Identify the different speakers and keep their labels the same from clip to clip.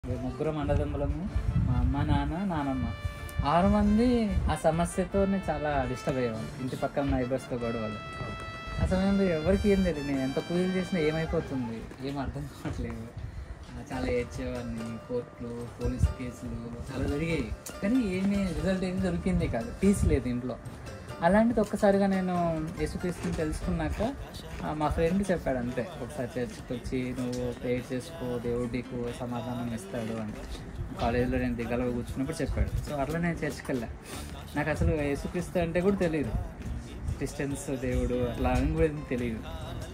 Speaker 1: ముగ్గురం అన్నదమ్ములము మా అమ్మ నాన్న నానమ్మ ఆరు మంది ఆ సమస్యతోనే చాలా డిస్టర్బ్ అయ్యేవాళ్ళు ఇంటి పక్కన నైబర్స్తో గొడవలు ఆ సమయంలో ఎవరికి ఏం తెలియదు నేను ఎంత పూజలు చేసినా ఏమైపోతుంది ఏం అర్థం కావట్లేదు ఆ, చాలా ఏడ్చేవాడిని కోర్టులు పోలీస్ కేసులు చాలా జరిగాయి కానీ ఏమీ రిజల్ట్ ఏమి దొరికింది కాదు పీస్ లేదు ఇంట్లో అలాంటిది ఒక్కసారిగా నేను యేసుక్రీస్తుని తెలుసుకున్నాక ఆ, మా ఫ్రెండ్ చెప్పాడు అంతే ఒకసారి చర్చికి వచ్చి నువ్వు ప్రేయర్ చేసుకో దేవుడు నీకు సమాధానం ఇస్తాడు అని కాలేజీలో నేను దిగాలో కూర్చున్నప్పుడు చెప్పాడు సో అట్లా నేను చర్చికి వెళ్ళా నాకు అసలు యేసుక్రీస్తు అంటే కూడా తెలియదు క్రిస్టియన్స్ దేవుడు అట్లా అని కూడా ఏం తెలియదు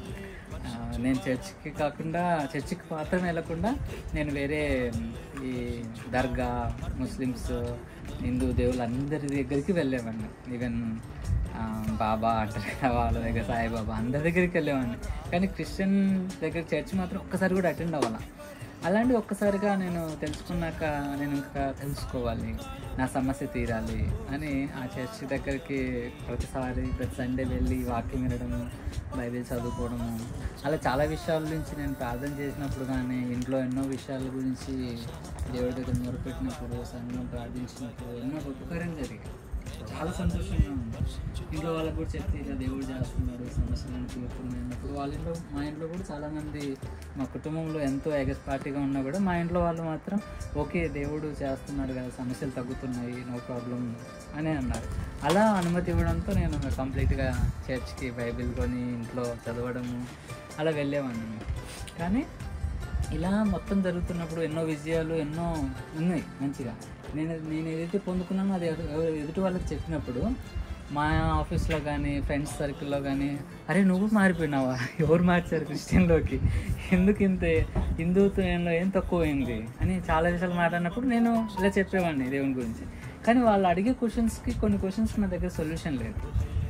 Speaker 1: ఆ, నేను చర్చికి కాకుండా చర్చికి మాత్రం వెళ్ళకుండా నేను వేరే మ్, ఈ దర్గా ముస్లిమ్స్ హిందూ దేవుళ్ళు అందరి దగ్గరికి వెళ్ళేవాడిని ఈవెన్ ఆ, బాబా అంటారు కదా వాళ్ళ దగ్గర సాయిబాబా అందరి దగ్గరికి వెళ్ళేవాడిని కానీ క్రిస్టియన్ దగ్గర చర్చ్ మాత్రం ఒక్కసారి కూడా అటెండ్ అవ్వాల అలాంటి ఒక్కసారిగా నేను తెలుసుకున్నాక నేను ఇంకా తెలుసుకోవాలి నా సమస్య తీరాలి అని ఆ చర్చ్ దగ్గరికి ప్రతిసారి ప్రతి సండే వెళ్ళి వాక్యం వినడము బైబిల్ చదువుకోవడము అలా చాలా విషయాల గురించి నేను ప్రార్థన చేసినప్పుడు కానీ ఇంట్లో ఎన్నో విషయాల గురించి దేవుడి దగ్గర మొరపెట్టినప్పుడు సంఘం ప్రార్థించినప్పుడు ఎన్నో ఉపకారం జరిగాయి చాలా సంతోషంగా ఉంది ఇంట్లో వాళ్ళకి కూడా చెప్తే ఇలా దేవుడు చేస్తున్నాడు సమస్యలను తీరుతున్నాయి అన్నప్పుడు వాళ్ళ ఇంట్లో మా ఇంట్లో కూడా చాలామంది మా కుటుంబంలో ఎంతో ఎగస్పాటిగా ఉన్నా కూడా మా ఇంట్లో వాళ్ళు మాత్రం ఓకే దేవుడు చేస్తున్నాడు కదా సమస్యలు తగ్గుతున్నాయి నో ప్రాబ్లం అని అన్నారు అలా అనుమతి ఇవ్వడంతో నేను కంప్లీట్గా చర్చ్కి బైబిల్ కొని ఇంట్లో చదవడము అలా వెళ్ళేవాడిని కానీ ఇలా మొత్తం జరుగుతున్నప్పుడు ఎన్నో విజయాలు ఎన్నో ఉన్నాయి మంచిగా నేను నేను ఏదైతే పొందుకున్నానో అది ఎదు- ఎవరు- ఎదుటి వాళ్ళకి చెప్పినప్పుడు మా ఆఫీస్లో కానీ ఫ్రెండ్స్ సర్కిల్లో కానీ అరే నువ్వు మారిపోయినావా ఎవరు మార్చారు క్రిస్టియన్లోకి ఎందుకు ఇంత హిందుత్వంలో ఏం తక్కువైంది అని చాలా విషయాలు మాట్లాడినప్పుడు నేను ఇలా చెప్పేవాడిని దేవుని గురించి కానీ వాళ్ళు అడిగే క్వశ్చన్స్కి కొన్ని క్వశ్చన్స్ నా దగ్గర సొల్యూషన్ లేదు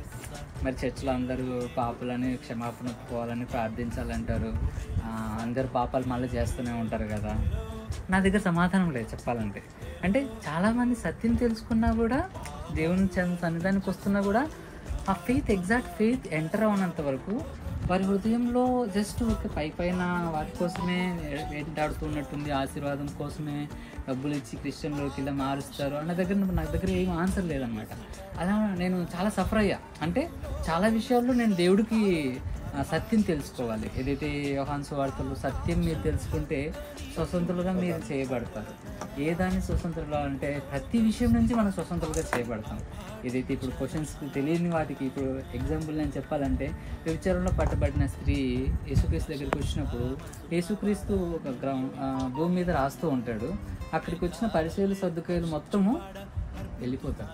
Speaker 1: మరి చర్చిలో అందరూ పాపాలని క్షమాపణ ఒప్పుకోవాలని ప్రార్థించాలంటారు ఆ, అందరు పాపాలు మళ్ళీ చేస్తూనే ఉంటారు కదా నా దగ్గర సమాధానం లేదు చెప్పాలంటే అంటే చాలామంది సత్యం తెలుసుకున్నా కూడా దేవుని చ- సన్నిధానికి వస్తున్నా కూడా ఆ ఫెయిత్ ఎగ్జాక్ట్ ఫెయిత్ ఎంటర్ అవనంత వరకు వారి హృదయంలో జస్ట్ ఒక పై పైన వాటి కోసమే వెంటాడుతున్నట్టుంది ఆశీర్వాదం కోసమే డబ్బులు ఇచ్చి క్రిస్టియన్లోకి ఇలా మారుస్తారు అన్న దగ్గర నా దగ్గర ఏం ఆన్సర్ లేదనమాట అలా నేను చాలా సఫర్ అయ్యా అంటే చాలా విషయాల్లో నేను దేవుడికి ఆ, సత్యం తెలుసుకోవాలి ఏదైతే యోహాన్ వార్తలు సత్యం మీరు తెలుసుకుంటే స్వతంత్రులుగా మీరు చేయబడతారు ఏ దాన్ని స్వతంత్రులు అంటే ప్రతి విషయం నుంచి మనం స్వతంత్రులుగా చేయబడతాం ఏదైతే ఇప్పుడు క్వశ్చన్స్ తెలియని వాటికి ఇప్పుడు ఎగ్జాంపుల్ నేను చెప్పాలంటే వ్యభిచారంలో పట్టబడిన స్త్రీ యేసుక్రీస్తు దగ్గరికి వచ్చినప్పుడు యేసుక్రీస్తు ఒక గ్రౌ ఆ, భూమి మీద రాస్తూ ఉంటాడు అక్కడికి వచ్చిన పరిచయలు సర్దుకాయలు మొత్తము వెళ్ళిపోతారు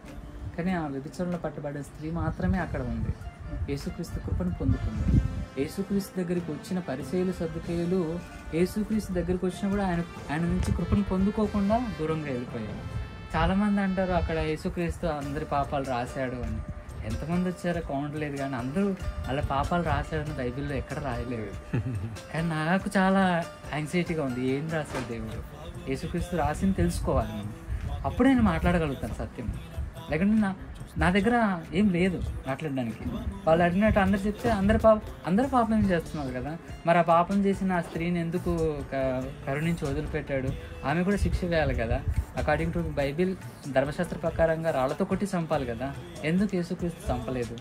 Speaker 1: కానీ ఆ వ్యభిచారంలో పట్టబడిన స్త్రీ మాత్రమే అక్కడ ఉంది యేసుక్రీస్తు కృపను పొందుకుంది యేసుక్రీస్తు దగ్గరికి వచ్చిన పరిచయలు సర్దుకేయులు యేసుక్రీస్తు దగ్గరికి వచ్చినా కూడా ఆయన ఆయన నుంచి కృపను పొందుకోకుండా దూరంగా వెళ్ళిపోయారు చాలామంది అంటారు అక్కడ యేసుక్రీస్తు అందరి పాపాలు రాశాడు అని ఎంతమంది వచ్చారో కౌంట్ లేదు కానీ అందరూ అలా పాపాలు రాశాడని బైబిల్లో ఎక్కడ రాయలేదు కానీ నాకు చాలా యాంగ్జైటీగా ఉంది ఏం రాశాడు దేవుడు యేసుక్రీస్తు రాసింది తెలుసుకోవాలి నేను అప్పుడే నేను మాట్లాడగలుగుతాను సత్యం లేకుంటే నా నా దగ్గర ఏం లేదు మాట్లాడడానికి వాళ్ళు అడిగినట్టు అందరు చెప్తే అందరు పాప అందరు పాపం ఏం చేస్తున్నారు కదా మరి ఆ పాపం చేసిన ఆ స్త్రీని ఎందుకు క- కరుణించి వదిలిపెట్టాడు ఆమె కూడా శిక్ష వేయాలి కదా అకార్డింగ్ టు బైబిల్ ధర్మశాస్త్ర ప్రకారంగా రాళ్లతో కొట్టి చంపాలి కదా ఎందుకు యేసుక్రీస్తు చంపలేదు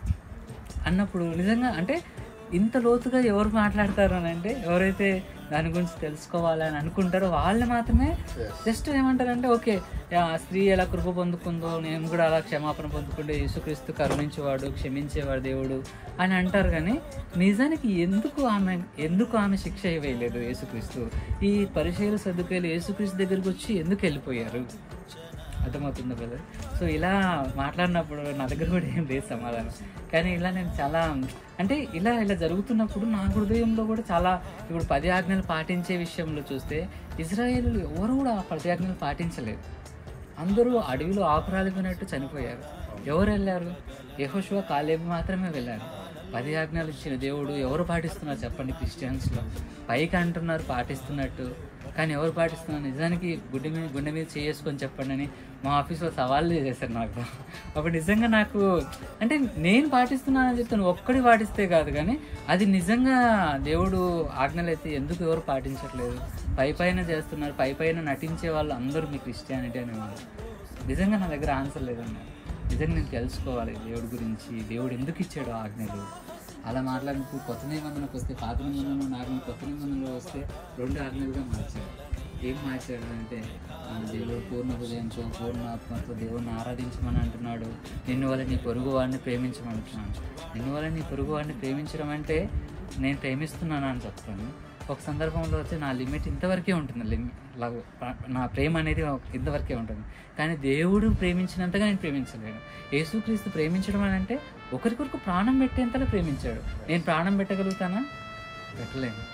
Speaker 1: అన్నప్పుడు నిజంగా అంటే ఇంత లోతుగా ఎవరు మాట్లాడతారు అని అంటే ఎవరైతే దాని గురించి తెలుసుకోవాలని అనుకుంటారో వాళ్ళు మాత్రమే జస్ట్ ఏమంటారంటే ఓకే ఆ స్త్రీ ఎలా కృప పొందుకుందో నేను కూడా అలా క్షమాపణ పొందుకుంటే యేసుక్రీస్తు కరుణించేవాడు క్షమించేవాడు దేవుడు అని అంటారు కానీ నిజానికి ఎందుకు ఆమె ఎందుకు ఆమె శిక్ష వేయలేదు యేసుక్రీస్తు ఈ పరిచయాలు సర్దుకాయలు యేసుక్రీస్తు దగ్గరికి వచ్చి ఎందుకు వెళ్ళిపోయారు అర్థమవుతుందా బ్రదర్ సో ఇలా మాట్లాడినప్పుడు నా దగ్గర కూడా ఏం లేదు సమాధానం కానీ ఇలా నేను చాలా అంటే ఇలా ఇలా జరుగుతున్నప్పుడు నా హృదయంలో కూడా చాలా ఇప్పుడు పది ఆజ్ఞలు పాటించే విషయంలో చూస్తే ఇజ్రాయేల్ ఎవరు కూడా ఆ పది ఆజ్ఞలు పాటించలేదు అందరూ అడవిలో ఆకురాలిపోయినట్టు చనిపోయారు ఎవరు వెళ్ళారు యహోశివ కాలేబు మాత్రమే వెళ్ళారు పది ఆజ్ఞలు ఇచ్చిన దేవుడు ఎవరు పాటిస్తున్నారు చెప్పండి క్రిస్టియన్స్లో పైకి అంటున్నారు పాటిస్తున్నట్టు కానీ ఎవరు పాటిస్తున్నారు నిజానికి గుండె మీద గుండె మీద చేసుకొని చెప్పండి అని మా ఆఫీస్లో సవాళ్ళు చేశారు నాకు అప్పుడు నిజంగా నాకు అంటే నేను పాటిస్తున్నానని చెప్తాను ఒక్కడి పాటిస్తే కాదు కానీ అది నిజంగా దేవుడు ఆజ్ఞలు అయితే ఎందుకు ఎవరు పాటించట్లేదు పై పైన చేస్తున్నారు పై పైన నటించే వాళ్ళు అందరూ మీ క్రిస్టియానిటీ అనేవాళ్ళు నిజంగా నా దగ్గర ఆన్సర్ లేదన్నారు నిజంగా నేను తెలుసుకోవాలి దేవుడి గురించి దేవుడు ఎందుకు ఇచ్చాడు ఆజ్ఞలు అలా మాట్లాడినప్పుడు కొత్త నిబంధనకు వస్తే పాత నిబంధనలు నాకు కొత్త నిబంధనలో వస్తే రెండు ఆజ్ఞలుగా మార్చాడు ఏం మార్చాడు అంటే ఆ, దేవుడు పూర్ణ హృదయంతో పూర్ణ ఆత్మతో దేవుడిని ఆరాధించమని అంటున్నాడు నిన్ను వల్ల నీ పొరుగు వాడిని ప్రేమించమంటున్నాడు నిన్ను వల్ల నీ పొరుగు వాడిని ప్రేమించడం అంటే నేను ప్రేమిస్తున్నాను అని చెప్తాను ఒక సందర్భంలో వచ్చి నా లిమిట్ ఇంతవరకే ఉంటుంది లిమిట్ నా ప్రేమ అనేది ఇంతవరకే ఉంటుంది కానీ దేవుడు ప్రేమించినంతగా నేను ప్రేమించలేను యేసుక్రీస్తు ప్రేమించడం అని అంటే ఒకరికొరకు ప్రాణం పెట్టేంతలా ప్రేమించాడు నేను ప్రాణం పెట్టగలుగుతానా పెట్టలేను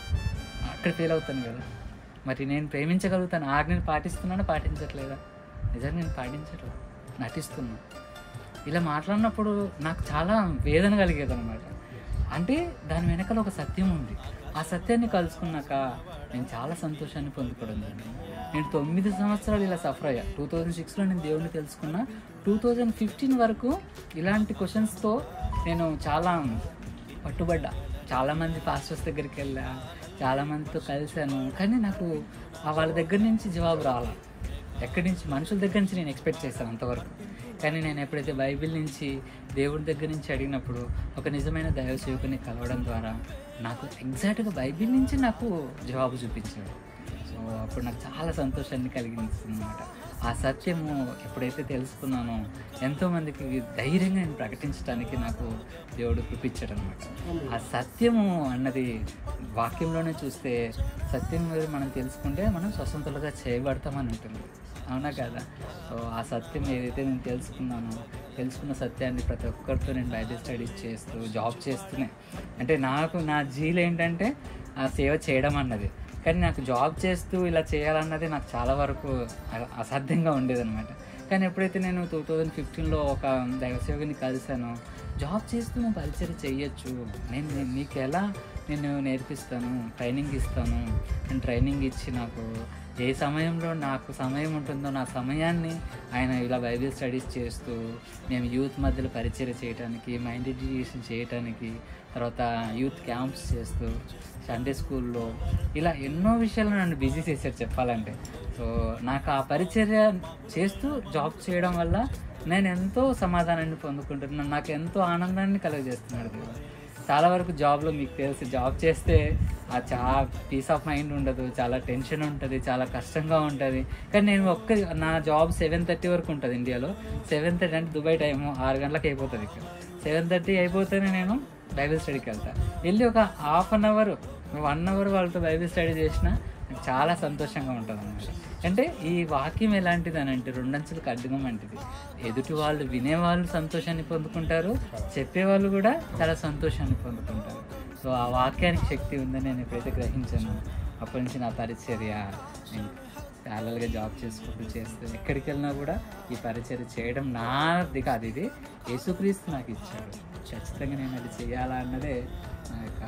Speaker 1: అక్కడ ఫెయిల్ అవుతాను కదా మరి నేను ప్రేమించగలుగుతాను ఆజ్ఞని పాటిస్తున్నానా పాటించట్లేదా నిజంగా నేను పాటించట్లేదు నటిస్తున్నా ఇలా మాట్లాడినప్పుడు నాకు చాలా వేదన కలిగేది అనమాట అంటే దాని వెనకాల ఒక సత్యం ఉంది ఆ సత్యాన్ని కలుసుకున్నాక నేను చాలా సంతోషాన్ని పొందుకోవడం జరిగింది నేను తొమ్మిది సంవత్సరాలు ఇలా సఫర్ అయ్యా టూ థౌజండ్ సిక్స్లో నేను దేవుడిని తెలుసుకున్నా టూ థౌజండ్ ఫిఫ్టీన్ వరకు ఇలాంటి క్వశ్చన్స్తో నేను చాలా పట్టుబడ్డా చాలామంది పాస్టర్స్ దగ్గరికి వెళ్ళా చాలామందితో కలిశాను కానీ నాకు ఆ వాళ్ళ దగ్గర నుంచి జవాబు రాలా ఎక్కడి నుంచి మనుషుల దగ్గర నుంచి నేను ఎక్స్పెక్ట్ చేశాను అంతవరకు కానీ నేను ఎప్పుడైతే బైబిల్ నుంచి దేవుడి దగ్గర నుంచి అడిగినప్పుడు ఒక నిజమైన దైవ సేవకుని కలవడం ద్వారా నాకు ఎగ్జాక్ట్గా బైబిల్ నుంచి నాకు జవాబు చూపించాడు సో అప్పుడు నాకు చాలా సంతోషాన్ని కలిగించింది అనమాట ఆ సత్యము ఎప్పుడైతే తెలుసుకున్నానో ఎంతోమందికి ధైర్యంగా నేను ప్రకటించడానికి నాకు దేవుడు కృపించాడు అనమాట ఆ సత్యము అన్నది వాక్యంలోనే చూస్తే సత్యం మీద మనం తెలుసుకుంటే మనం స్వతంత్రులుగా చేయబడతామని ఉంటుంది అవునా కదా సో ఆ సత్యం ఏదైతే నేను తెలుసుకున్నానో తెలుసుకున్న సత్యాన్ని ప్రతి ఒక్కరితో నేను బైబిల్ స్టడీస్ చేస్తూ జాబ్ చేస్తూనే అంటే నాకు నా జీలు ఏంటంటే ఆ సేవ చేయడం అన్నది కానీ నాకు జాబ్ చేస్తూ ఇలా చేయాలన్నది నాకు చాలా వరకు అ- అసాధ్యంగా ఉండేదన్నమాట కానీ ఎప్పుడైతే నేను టూ థౌజండ్ ఫిఫ్టీన్లో ఒక దైవసేవకుని కలిశానో జాబ్ చేస్తూ నువ్వు పరిచయం చెయ్యొచ్చు నేను నేను నీకు ఎలా నేను నేర్పిస్తాను ట్రైనింగ్ ఇస్తాను నేను ట్రైనింగ్ ఇచ్చి నాకు ఏ సమయంలో నాకు సమయం ఉంటుందో నా సమయాన్ని ఆయన ఇలా బైబిల్ స్టడీస్ చేస్తూ మేము యూత్ మధ్యలో పరిచయం చేయడానికి మైండ్ ఎడ్యుకేషన్ చేయడానికి తర్వాత యూత్ క్యాంప్స్ చేస్తూ సండే స్కూల్లో ఇలా ఎన్నో విషయాలు నన్ను బిజీ చేశారు చెప్పాలంటే సో నాకు ఆ పరిచర్య చేస్తూ జాబ్ చేయడం వల్ల నేను ఎంతో సమాధానాన్ని పొందుకుంటున్నాను నాకు ఎంతో ఆనందాన్ని కలుగజేస్తున్నాడు దేవుడు చాలా వరకు జాబ్లో మీకు తెలుసు జాబ్ చేస్తే ఆ చాలా పీస్ ఆఫ్ మైండ్ ఉండదు చాలా టెన్షన్ ఉంటుంది చాలా కష్టంగా ఉంటుంది కానీ నేను ఒక్క నా జాబ్ సెవెన్ థర్టీ వరకు ఉంటుంది ఇండియాలో సెవెన్ థర్టీ అంటే దుబాయ్ టైము ఆరు గంటలకు అయిపోతుంది ఇక్కడ సెవెన్ థర్టీ అయిపోతేనే నేను బైబిల్ స్టడీకి వెళ్తా వెళ్ళి ఒక half an hour one hour వాళ్ళతో బైబిల్ స్టడీ చేసినా నాకు చాలా సంతోషంగా ఉంటుంది అన్నమాట అంటే ఈ వాక్యం ఎలాంటిది అని అంటే రెండంచులు ఖడ్గం వంటిది ఎదుటి వాళ్ళు వినేవాళ్ళు సంతోషాన్ని పొందుకుంటారు చెప్పేవాళ్ళు కూడా చాలా సంతోషాన్ని పొందుకుంటారు సో ఆ వాక్యానికి శక్తి ఉందని నేను ఎప్పుడైతే గ్రహించాను అప్పటి నుంచి నా పరిచర్య నేను ప్యారల్గా జాబ్ చేసుకుంటూ చేస్తూ ఎక్కడికి వెళ్ళినా కూడా ఈ పరిచర్య చేయడం నాది కాదు ఇది యేసుక్రీస్తు నాకు ఇచ్చాడు ఖచ్చితంగా నేను అది చేయాలా అన్నదే నా యొక్క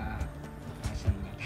Speaker 1: ఆశ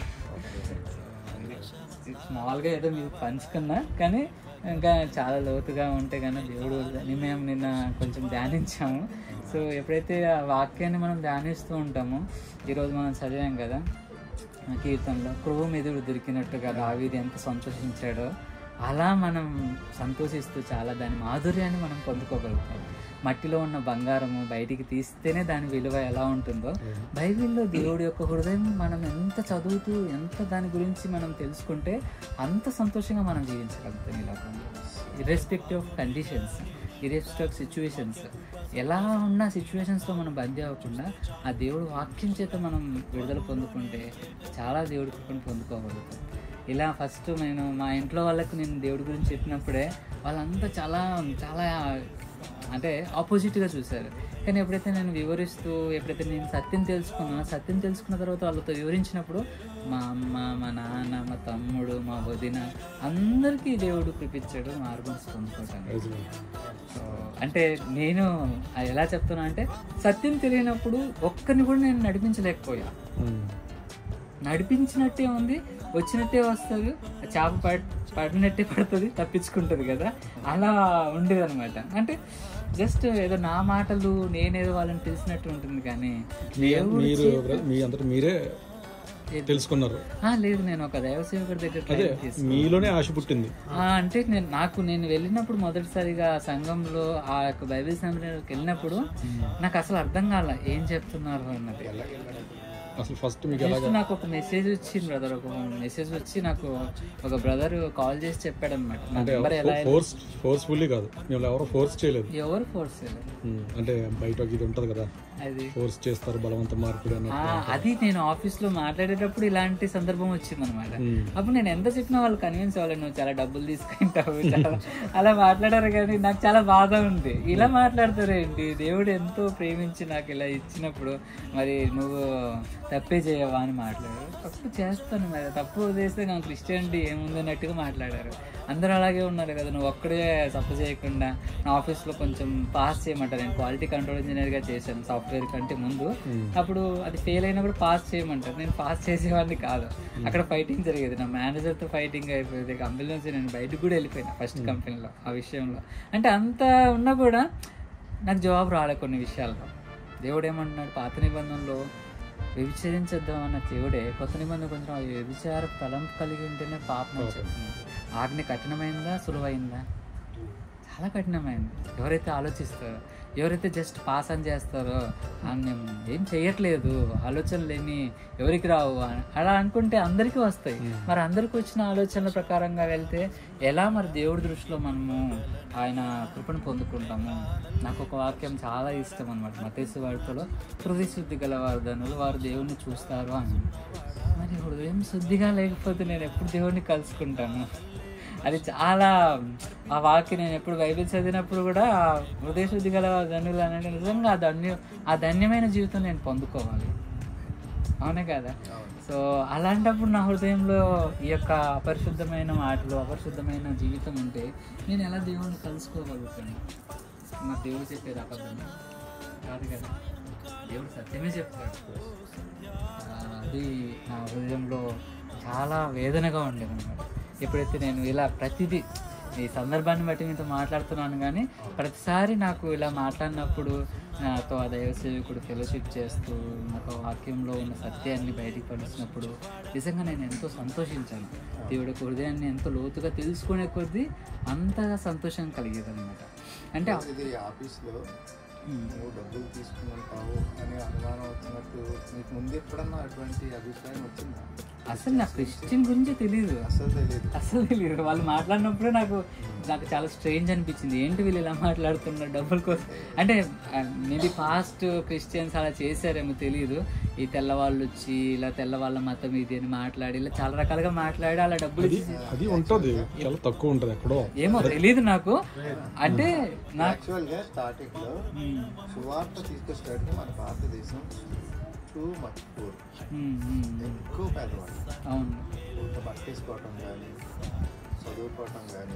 Speaker 1: అన్నమాట స్మాల్గా ఏదో మీకు పంచుకున్నా కానీ ఇంకా చాలా లోతుగా ఉంటే కానీ దేవుడు అని మేము నిన్న కొంచెం ధ్యానించాము సో ఎప్పుడైతే ఆ వాక్యాన్ని మనం ధ్యానిస్తూ ఉంటామో ఈరోజు మనం చదివాం కదా ఆ కీర్తనలో క్రువు మెదుడు దొరికినట్టుగా దావీది ఎంత సంతోషించాడో అలా మనం సంతోషిస్తూ చాలా దాని మాధుర్యాన్ని మనం పొందుకోగలుగుతాం మట్టిలో ఉన్న బంగారము బయటికి తీస్తేనే దాని విలువ ఎలా ఉంటుందో బైబిల్లో దేవుడి యొక్క హృదయం మనం ఎంత చదువుతూ ఎంత దాని గురించి మనం తెలుసుకుంటే అంత సంతోషంగా మనం జీవించగలుగుతాం ఈ లోకంలో irrespective of conditions irrespective of situations ఎలా ఉన్న సిచ్యువేషన్స్తో మనం బందీ అవ్వకుండా ఆ దేవుడు వాక్యం చేత మనం విడుదల పొందుకుంటే చాలా దేవుడి కృపను పొందుకోగలుగుతాం ఇలా ఫస్ట్ నేను మా ఇంట్లో వాళ్ళకు నేను దేవుడి గురించి చెప్పినప్పుడే వాళ్ళంతా చాలా చాలా అంటే ఆపోజిట్గా చూశారు కానీ ఎప్పుడైతే నేను వివరిస్తూ ఎప్పుడైతే నేను సత్యం తెలుసుకున్నానో సత్యం తెలుసుకున్న తర్వాత వాళ్ళతో వివరించినప్పుడు మా అమ్మ మా నాన్న మా తమ్ముడు మా వదిన అందరికీ దేవుడు కృపించాడు మార్గన్స్ పొందుకోవటానికి సో అంటే నేను అది ఎలా చెప్తున్నా అంటే సత్యం తెలియనప్పుడు ఒక్కరిని కూడా నేను నడిపించలేకపోయా నడిపించినట్టే ఉంది వచ్చినట్టే వస్తారు ఆ చేప పడ్ పడినట్టే పడుతుంది తప్పించుకుంటుంది కదా అలా ఉండేది అనమాట అంటే జస్ట్ ఏదో నా మాటలు నేనేదో వాళ్ళని తెలిసినట్టు ఉంటుంది కానీ దేవుడు
Speaker 2: మీరు మీ అంతటా మీరే తెలుసుకున్నారు
Speaker 1: ఆ, లేదు నేను ఒక దైవ సేవకుడి దగ్గర
Speaker 2: అదే
Speaker 1: ట్రైనింగ్ తీసుకున్నాను.
Speaker 2: మీలోనే ఆశ పుట్టింది
Speaker 1: ఆ, అంటే నేను నాకు నేను వెళ్ళినప్పుడు మొదటిసారిగా సంఘంలో ఆ యొక్క బైబిల్ సెమినార్కి వెళ్ళినప్పుడు నాకు అసలు అర్థం కాల ఏం చెప్తున్నారు అన్నది
Speaker 2: అసలు ఫస్ట్ మీకు ఎలా
Speaker 1: జస్ట్ నాకు ఒక మెసేజ్ వచ్చింది బ్రదర్ ఒక మెసేజ్ వచ్చి నాకు ఒక బ్రదర్ కాల్ చేసి చెప్పాడు అనమాట నా నెంబర్ ఎలా
Speaker 2: ఫోర్స్ ఫోర్స్ఫుల్లీ కాదు మేము ఎవరో ఫోర్స్ చేయలేదు
Speaker 1: ఎవరు ఫోర్స్
Speaker 2: ఉమ్, అంటే బయట ఇది ఉంటుంది కదా
Speaker 1: అది
Speaker 2: ఫోర్స్ చేస్తారు బలవంత మార్పిడి అన్న
Speaker 1: ఆ, అది నేను ఆఫీస్ లో మాట్లాడేటప్పుడు ఇలాంటి సందర్భం వచ్చింది అనమాట
Speaker 2: ఉమ్.
Speaker 1: అప్పుడు నేను ఎంత చెప్పినా వాళ్ళు కన్విన్స్ అవ్వాలి నువ్వు చాలా డబ్బులు తీసుకుంటావు చాలా అలా మాట్లాడారు కానీ నాకు చాలా బాధ ఉంది ఇలా మాట్లాడతారు ఏంటి దేవుడు ఎంతో ప్రేమించి నాకు ఇలా ఇచ్చినప్పుడు మరి నువ్వు తప్పే చేయవా అని మాట్లాడారు తప్పు చేస్తాను మరి తప్పు చేస్తే నాకు క్రిస్టియానిటీ ఏముంది అన్నట్టుగా మాట్లాడారు అందరూ అలాగే ఉన్నారు కదా నువ్వు ఒక్కడే తప్పు చేయకుండా నా ఆఫీస్లో కొంచెం పాస్ చేయమంటారు నేను క్వాలిటీ కంట్రోల్ ఇంజనీర్గా చేశాను సాఫ్ట్వేర్ కంటే ముందు అప్పుడు అది ఫెయిల్ అయినప్పుడు పాస్ చేయమంటారు నేను పాస్ చేసేవాడిని కాదు అక్కడ ఫైటింగ్ జరిగేది నా మేనేజర్తో ఫైటింగ్ అయిపోయేది కంపెనీ నుంచి నేను బయటకు కూడా వెళ్ళిపోయినా ఫస్ట్ కంపెనీలో ఆ విషయంలో అంటే అంత ఉన్నా కూడా నాకు జవాబు రాలే కొన్ని విషయాల్లో దేవుడు ఏమంటున్నాడు పాత నిబంధనలో వ్యభిచరించద్దాం అన్న దేవుడే కొత్త నిబంధన కొంచెం ఆ వ్యభిచార తలంపు కలిగి ఉంటేనే పాపం అని చెప్తున్నాడు ఆజ్ఞ కఠినమైందా సులువైందా చాలా కఠినమైంది ఎవరైతే ఆలోచిస్తారో ఎవరైతే జస్ట్ పాస్ అని చేస్తారో ఆమె ఏం చేయట్లేదు ఆలోచనలు ఏమి ఎవరికి రావు అని అలా అనుకుంటే అందరికీ వస్తాయి మరి అందరికి వచ్చిన ఆలోచనల ప్రకారంగా వెళ్తే ఎలా మరి దేవుడి దృష్టిలో మనము ఆయన కృపను పొందుకుంటాము నాకు ఒక వాక్యం చాలా ఇష్టం అనమాట మతేసు వార్తలో హృదయ శుద్ధి గల వారు ధనులు వారు దేవుణ్ణి చూస్తారు అని మరి హృదయం శుద్ధిగా లేకపోతే నేను ఎప్పుడు దేవుణ్ణి కలుసుకుంటాను అది చాలా ఆ వాక్యం నేను ఎప్పుడు బైబిల్ చదివినప్పుడు కూడా ఆ హృదయ శుద్ధి గల ధన్యులు అనేది నిజంగా ఆ ధన్య ఆ ధన్యమైన జీవితం నేను పొందుకోవాలి అవునే కదా సో అలాంటప్పుడు నా హృదయంలో ఈ యొక్క అపరిశుద్ధమైన మాటలు అపరిశుద్ధమైన జీవితం ఉంటే నేను ఎలా దేవుడిని కలుసుకోగలుగుతాను నా దేవుడు చెప్పేది అబద్ధం కాదు కదా దేవుడు సత్యమే చెప్తాడు ఆ, అది నా హృదయంలో చాలా వేదనగా ఉండేది అనమాట ఎప్పుడైతే నేను ఇలా ప్రతిదీ ఈ సందర్భాన్ని బట్టి మీతో మాట్లాడుతున్నాను కానీ ప్రతిసారి నాకు ఇలా మాట్లాడినప్పుడు నాతో ఆ దైవ సేవకుడు ఫెలోషిప్ చేస్తూ నాతో వాక్యంలో ఉన్న సత్యాన్ని బయటికి పడిచినప్పుడు నిజంగా నేను ఎంతో సంతోషించాను దేవుడి హృదయాన్ని ఎంతో లోతుగా తెలుసుకునే కొద్దీ అంతగా సంతోషం కలిగేది అనమాట అంటే
Speaker 3: ఇది ఆఫీస్లో నువ్వు డబ్బులు తీసుకుంటావు అనే అనుమానం వచ్చినట్టు నీకు ముందు ఎప్పుడన్నా అటువంటి అభిప్రాయం వచ్చిందా
Speaker 1: అసలు నాకు క్రిస్టియన్ గురించి తెలియదు
Speaker 3: అసలు తెలియదు
Speaker 1: అసలు తెలియదు వాళ్ళు మాట్లాడినప్పుడే నాకు నాకు చాలా స్ట్రేంజ్ అనిపించింది ఏంటి వీళ్ళు ఇలా మాట్లాడుతున్నారు డబ్బుల కోసం అంటే మేబీ పాస్ట్ క్రిస్టియన్స్ అలా చేశారేమో తెలియదు ఈ తెల్లవాళ్ళు వచ్చి ఇలా తెల్లవాళ్ళ మతం ఇది అని మాట్లాడి ఇలా చాలా రకాలుగా మాట్లాడి అలా డబ్బులు ఇచ్చి
Speaker 2: అది ఉంటుంది చాలా తక్కువ ఉంటుంది ఎక్కడో
Speaker 1: ఏమో తెలియదు నాకు అంటే నాకు
Speaker 3: యాక్చువల్గా స్టార్టింగ్లో
Speaker 1: ఉమ్,
Speaker 3: సువార్త తీసుకొచ్చేటప్పుడు మన భారతదేశం too much poor
Speaker 1: um, um,
Speaker 3: ఎక్కువ పేదవాళ్ళు
Speaker 1: అవును
Speaker 3: కొంత బట్టేసుకోవటం కానీ చదువుకోవటం కానీ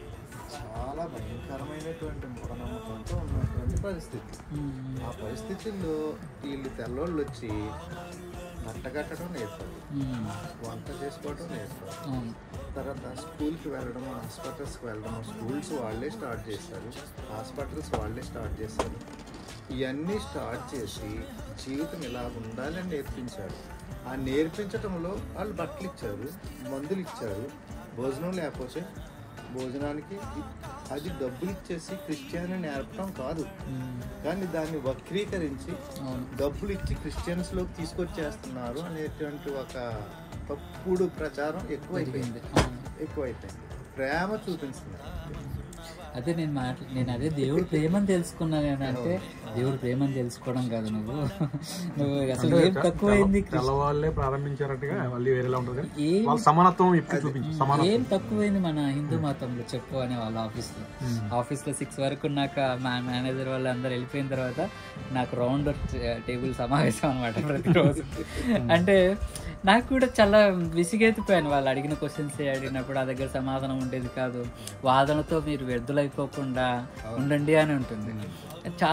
Speaker 3: చాలా భయంకరమైనటువంటి మూఢనమ్మకంతో ఉన్నటువంటి పరిస్థితి
Speaker 1: ఉమ్,
Speaker 3: ఆ పరిస్థితుల్లో వీళ్ళు తెల్లోళ్ళు వచ్చి బట్టగట్టడం నేర్పారు
Speaker 1: ఉమ్,
Speaker 3: వంట చేసుకోవడం నేర్పారు
Speaker 1: అవును
Speaker 3: తర్వాత స్కూల్కి వెళ్ళడం హాస్పిటల్స్కి వెళ్ళడం స్కూల్స్ వాళ్ళే స్టార్ట్ చేశారు హాస్పిటల్స్ వాళ్ళే స్టార్ట్ చేశారు ఇవన్నీ స్టార్ట్ చేసి జీవితం ఇలా ఉండాలని నేర్పించారు ఆ నేర్పించడంలో వాళ్ళు బట్టలు ఇచ్చారు మందులు ఇచ్చారు భోజనం లేకపోతే భోజనానికి ఇ- అది డబ్బులు ఇచ్చేసి క్రిస్టియాని నేర్పడం కాదు
Speaker 1: ఉమ్,
Speaker 3: కానీ దాన్ని వక్రీకరించి
Speaker 1: అవును
Speaker 3: డబ్బులు ఇచ్చి క్రిస్టియన్స్లోకి తీసుకొచ్చేస్తున్నారు అనేటువంటి ఒక తప్పుడు ప్రచారం ఎక్కువైపోయింది
Speaker 1: అవును
Speaker 3: ఎక్కువైపోయింది ప్రేమ చూపించుతున్నారు
Speaker 1: అదే నేను మాట్లా నేను అదే దేవుడు ప్రేమని తెలుసుకున్నాను నేను అంటే దేవుడు ప్రేమని తెలుసుకోవడం కాదు నువ్వు నువ్వు అసలు ఏం తక్కువైంది కృష్ణ-
Speaker 2: తెల్లవాళ్ళే ప్రారంభించరట్టుగా మళ్ళీ వేరేలా ఉంటుంది
Speaker 1: ఏం
Speaker 2: వాళ్ళ సమానత్వం ఇప్పుడు చూపించు సమాన
Speaker 1: ఏం తక్కువైంది మన హిందూ మతంలో చెప్పు అనే వాళ్ళ ఆఫీస్లో ఆఫీస్లో సిక్స్ వరకు ఉన్నాక మా మేనేజర్ వాళ్ళు అందరు వెళ్ళిపోయిన తర్వాత నాకు రౌండ్ టేబుల్ సమావేశం అనమాట ప్రతిరోజు అంటే నాకు కూడా చాలా విసిగెత్తిపోయాను వాళ్ళు అడిగిన క్వశ్చన్స్ అడిగినప్పుడు ఆ దగ్గర సమాధానం ఉండేది కాదు వాదనతో మీరు వ్యర్థులైపోకుండా ఉండండి అని ఉంటుంది చాలా విషయాలు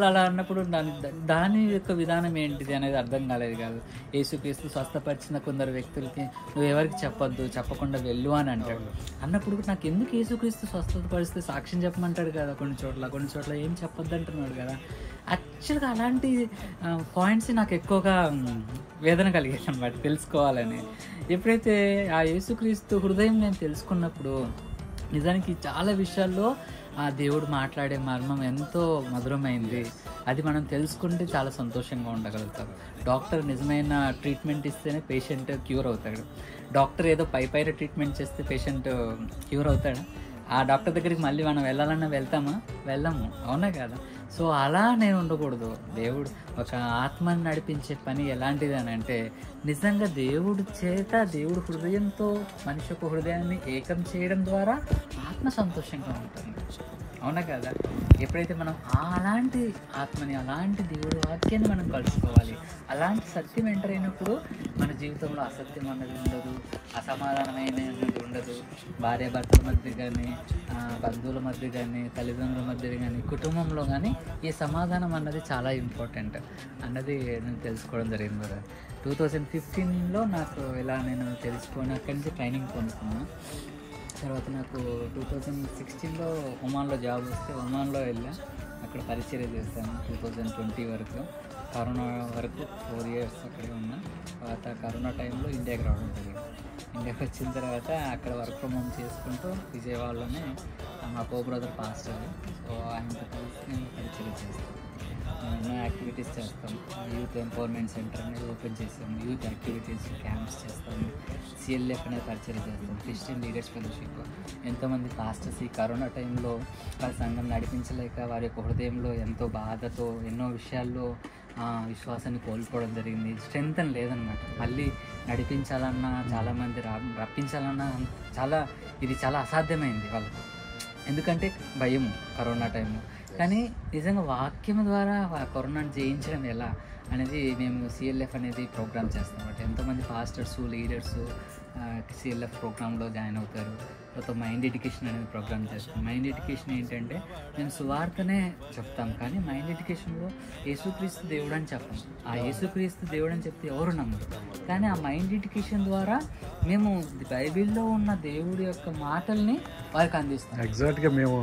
Speaker 1: అలా అన్నప్పుడు దాని దాని యొక్క విధానం ఏంటిది అనేది అర్థం కాలేదు కాదు యేసుక్రీస్తు స్వస్థపరిచిన కొందరు వ్యక్తులకి నువ్వు ఎవరికి చెప్పొద్దు చెప్పకుండా వెళ్ళు అని అంటాడు అన్నప్పుడు నాకు ఎందుకు యేసుక్రీస్తు స్వస్థపరిస్తే సాక్ష్యం చెప్పమంటాడు కదా కొన్ని చోట్ల కొన్ని చోట్ల ఏం చెప్పొద్దు అంటున్నాడు కదా యాక్చువల్గా అలాంటి పాయింట్స్ నాకు ఎక్కువగా మ్, వేదన కలిగేది అనమాట తెలుసుకోవాలని ఎప్పుడైతే ఆ యేసుక్రీస్తు హృదయం నేను తెలుసుకున్నప్పుడు నిజానికి చాలా విషయాల్లో ఆ దేవుడు మాట్లాడే మర్మం ఎంతో మధురమైంది అది మనం తెలుసుకుంటే చాలా సంతోషంగా ఉండగలుగుతాం డాక్టర్ నిజమైన ట్రీట్మెంట్ ఇస్తేనే పేషెంట్ క్యూర్ అవుతాడు డాక్టర్ ఏదో పై పైన ట్రీట్మెంట్ చేస్తే పేషెంట్ క్యూర్ అవుతాడా ఆ డాక్టర్ దగ్గరికి మళ్ళీ మనం వెళ్ళాలన్నా వెళ్తామా వెళ్ళము అవునా కదా సో అలా నేను ఉండకూడదు దేవుడు ఒక ఆత్మని నడిపించే పని ఎలాంటిది అని అంటే నిజంగా దేవుడు చేత దేవుడు హృదయంతో మనిషి యొక్క హృదయాన్ని ఏకం చేయడం ద్వారా ఆత్మ సంతోషంగా ఉంటుంది అవునా కదా ఎప్పుడైతే మనం అలాంటి ఆత్మని అలాంటి దేవుడి వాక్యాన్ని మనం కలుసుకోవాలి అలాంటి సత్యం ఎంటర్ అయినప్పుడు మన జీవితంలో అసత్యం అన్నది ఉండదు అసమాధానమైనది ఉండదు భార్య భర్తల మధ్య కానీ బంధువుల మధ్య కానీ తల్లిదండ్రుల మధ్య కానీ కుటుంబంలో కానీ ఈ సమాధానం అన్నది చాలా ఇంపార్టెంట్ అన్నది నేను తెలుసుకోవడం జరిగింది కదా టూ థౌజండ్ ఫిఫ్టీన్లో నాకు ఇలా నేను తెలుసుకొని అక్కడి నుంచి ట్రైనింగ్ పొందుకున్నాను తర్వాత నాకు టూ థౌజండ్ సిక్స్టీన్లో ఒమాన్లో జాబ్ వస్తే ఒమాన్లో వెళ్ళా అక్కడ పరిచర్య చేశాను టూ థౌజండ్ ట్వంటీ వరకు కరోనా వరకు ఫోర్ ఇయర్స్ అక్కడే ఉన్నా తర్వాత కరోనా టైంలో ఇండియాకి రావడం జరిగింది ఇండియాకి వచ్చిన తర్వాత అక్కడ వర్క్ ఫ్రమ్ హోమ్ చేసుకుంటూ విజయవాడలోనే మా కో బ్రదర్ పాస్టర్ సో ఆయనతో కలిసి నేను పరిచయం చేస్తాను ఎన్నో యాక్టివిటీస్ చేస్తాం యూత్ ఎంపవర్మెంట్ సెంటర్ అనేది ఓపెన్ చేస్తాం యూత్ యాక్టివిటీస్ క్యాంప్స్ చేస్తాం సిఎల్ఎఫ్ అనేది పరిచయం చేస్తాం క్రిస్టియన్ లీడర్స్ ఫెలోషిప్ ఎంతోమంది పాస్టర్స్ ఈ కరోనా టైంలో వారి సంఘం నడిపించలేక వారి యొక్క హృదయంలో ఎంతో బాధతో ఎన్నో విషయాల్లో ఆ, విశ్వాసాన్ని కోల్పోవడం జరిగింది స్ట్రెంత్ అని లేదనమాట మళ్ళీ నడిపించాలన్నా చాలామంది రా రప్పించాలన్నా చాలా ఇది చాలా అసాధ్యమైంది వాళ్ళకు ఎందుకంటే భయం కరోనా టైంలో కానీ నిజంగా వాక్యం ద్వారా ఆ కరోనాను జయించడం ఎలా అనేది మేము సిఎల్ఎఫ్ అనేది ప్రోగ్రామ్ చేస్తాం అంటే ఎంతోమంది పాస్టర్స్ లీడర్స్ సిఎల్ఎఫ్ ప్రోగ్రాంలో జాయిన్ అవుతారు తర్వాత మైండ్ ఎడ్యుకేషన్ అనేది ప్రోగ్రామ్ చేస్తాం మైండ్ ఎడ్యుకేషన్ ఏంటంటే మేము సువార్తనే చెప్తాం కానీ మైండ్ ఎడ్యుకేషన్లో యేసుక్రీస్తు దేవుడు అని చెప్పాం ఆ యేసుక్రీస్తు దేవుడు అని చెప్తే ఎవరు నమ్మరు కానీ ఆ మైండ్ ఎడ్యుకేషన్ ద్వారా మేము బైబిల్లో ఉన్న దేవుడి యొక్క మాటల్ని వారికి అందిస్తాం
Speaker 2: ఎగ్జాక్ట్గా మేము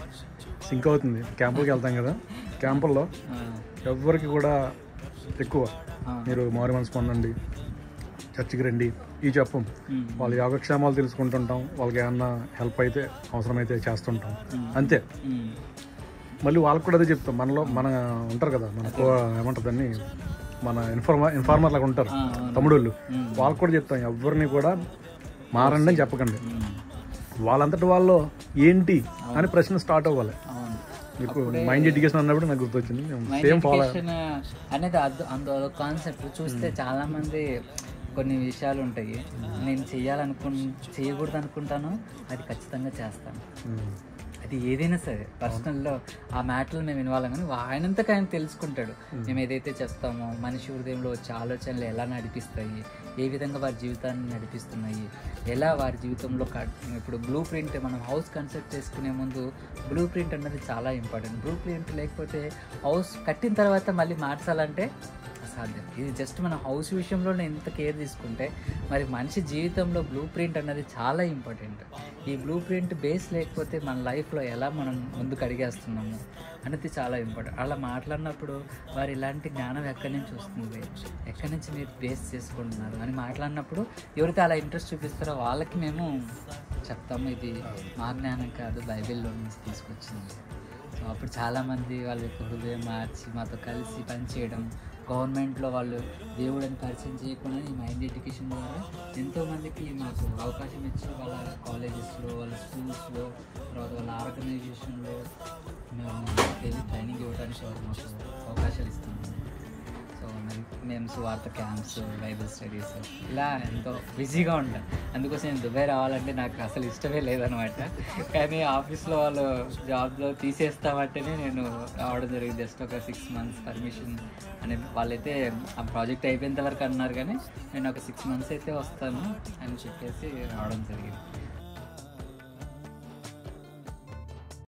Speaker 2: సింక్ అవుతుంది క్యాంపులకి వెళ్తాం కదా క్యాంపుల్లో
Speaker 1: ఆ,
Speaker 2: ఎవ్వరికి కూడా ఎక్కువ
Speaker 1: ఆ.
Speaker 2: మీరు మారు మనసు పొందండి చర్చికి రండి ఈ చెప్పం
Speaker 1: ఉమ్,
Speaker 2: వాళ్ళ యోగక్షేమాలు తెలుసుకుంటుంటాం వాళ్ళకి ఏమన్నా హెల్ప్ అయితే అవసరమైతే చేస్తుంటాం అంతే
Speaker 1: ఉమ్,
Speaker 2: మళ్ళీ వాళ్ళకి కూడా అదే చెప్తాం మనలో మన ఉంటారు కదా మన కో- ఏమంటారు దాన్ని మన ఇన్ఫార్మర్ ఇన్ఫార్మర్ లాగా ఉంటారు
Speaker 1: ఆ, అవును.
Speaker 2: తమ్ముడోళ్ళు
Speaker 1: ఉమ్,
Speaker 2: వాళ్ళకి కూడా చెప్తాం ఎవరిని కూడా మారండి అని చెప్పకండి
Speaker 1: ఉమ్,
Speaker 2: వాళ్ళంతటి వాళ్ళు ఏంటి అని ప్రశ్న స్టార్ట్ అవ్వాలి
Speaker 1: అవును
Speaker 2: మీకు మైండ్ ఎడ్యుకేషన్ అన్నప్పుడు నాకు గుర్తొచ్చింది
Speaker 1: మైండ్
Speaker 2: సేమ్ ఫాలో
Speaker 1: ఎడ్యుకేషన్ అనేది అద్దు అందు కాన్సెప్ట్ చూస్తే చాలా మంది కొన్ని విషయాలు ఉంటాయి నేను చేయాలనుకు చేయకూడదు అనుకుంటాను అది ఖచ్చితంగా చేస్తాను అది ఏదైనా సరే పర్సనల్లో ఆ మ్యాటర్లో మేము ఇన్వాల్వ్ కానీ ఆయనంతకు ఆయన తెలుసుకుంటాడు మేము ఏదైతే చెప్తామో మనిషి హృదయంలో వచ్చే ఆలోచనలు ఎలా నడిపిస్తాయి ఏ విధంగా వారి జీవితాన్ని నడిపిస్తున్నాయి ఎలా వారి జీవితంలో క- ఇప్పుడు బ్లూ ప్రింట్ మనం హౌస్ కన్స్ట్రక్ట్ చేసుకునే ముందు బ్లూ ప్రింట్ అన్నది చాలా ఇంపార్టెంట్ బ్లూ ప్రింట్ లేకపోతే హౌస్ కట్టిన తర్వాత మళ్ళీ మార్చాలంటే అసాధ్యం ఇది జస్ట్ మన హౌస్ విషయంలోనే ఎంత కేర్ తీసుకుంటే మరి మనిషి జీవితంలో బ్లూ ప్రింట్ అన్నది చాలా ఇంపార్టెంట్ ఈ బ్లూ ప్రింట్ బేస్ లేకపోతే మన లైఫ్లో ఎలా మనం ముందుకు అడిగేస్తున్నాము అనేది చాలా ఇంపార్టెంట్ అలా మాట్లాడినప్పుడు వారు ఇలాంటి జ్ఞానం ఎక్కడి నుంచి వస్తుంది ఎక్కడి నుంచి మీరు బేస్ చేసుకుంటున్నారు అని మాట్లాడినప్పుడు ఎవరైతే అలా ఇంట్రెస్ట్ చూపిస్తారో వాళ్ళకి మేము చెప్తాము ఇది మా జ్ఞానం కాదు బైబిల్లో నుంచి తీసుకొచ్చింది సో అప్పుడు చాలామంది వాళ్ళ యొక్క హృదయం మార్చి మాతో కలిసి పనిచేయడం గవర్నమెంట్లో వాళ్ళు దేవుడిని పరిచయం చేయకుండా ఈ మైండ్ ఎడ్యుకేషన్ ద్వారా ఎంతోమందికి మాకు అవకాశం ఇచ్చి వాళ్ళ కాలేజెస్లో వాళ్ళ స్కూల్స్లో తర్వాత వాళ్ళ ఆర్గనైజేషన్లో మేము వెళ్ళి ట్రైనింగ్ ఇవ్వడానికి వాళ్ళు మాకు అవకాశాలు ఇస్తున్నాము సో మరి మేము సువార్త క్యాంప్స్ బైబిల్ స్టడీస్ ఇలా ఎంతో బిజీగా ఉంటాం అందుకోసం నేను దుబాయ్ రావాలంటే నాకు అసలు ఇష్టమే లేదనమాట కానీ ఆఫీస్లో వాళ్ళు జాబ్లో తీసేస్తామంటేనే నేను రావడం జరిగింది జస్ట్ ఒక సిక్స్ మంత్స్ పర్మిషన్ అనేది వాళ్ళైతే ఆ ప్రాజెక్ట్ అయిపోయేంత వరకు అన్నారు కానీ నేను ఒక సిక్స్ మంత్స్ అయితే వస్తాను అని చెప్పేసి రావడం జరిగింది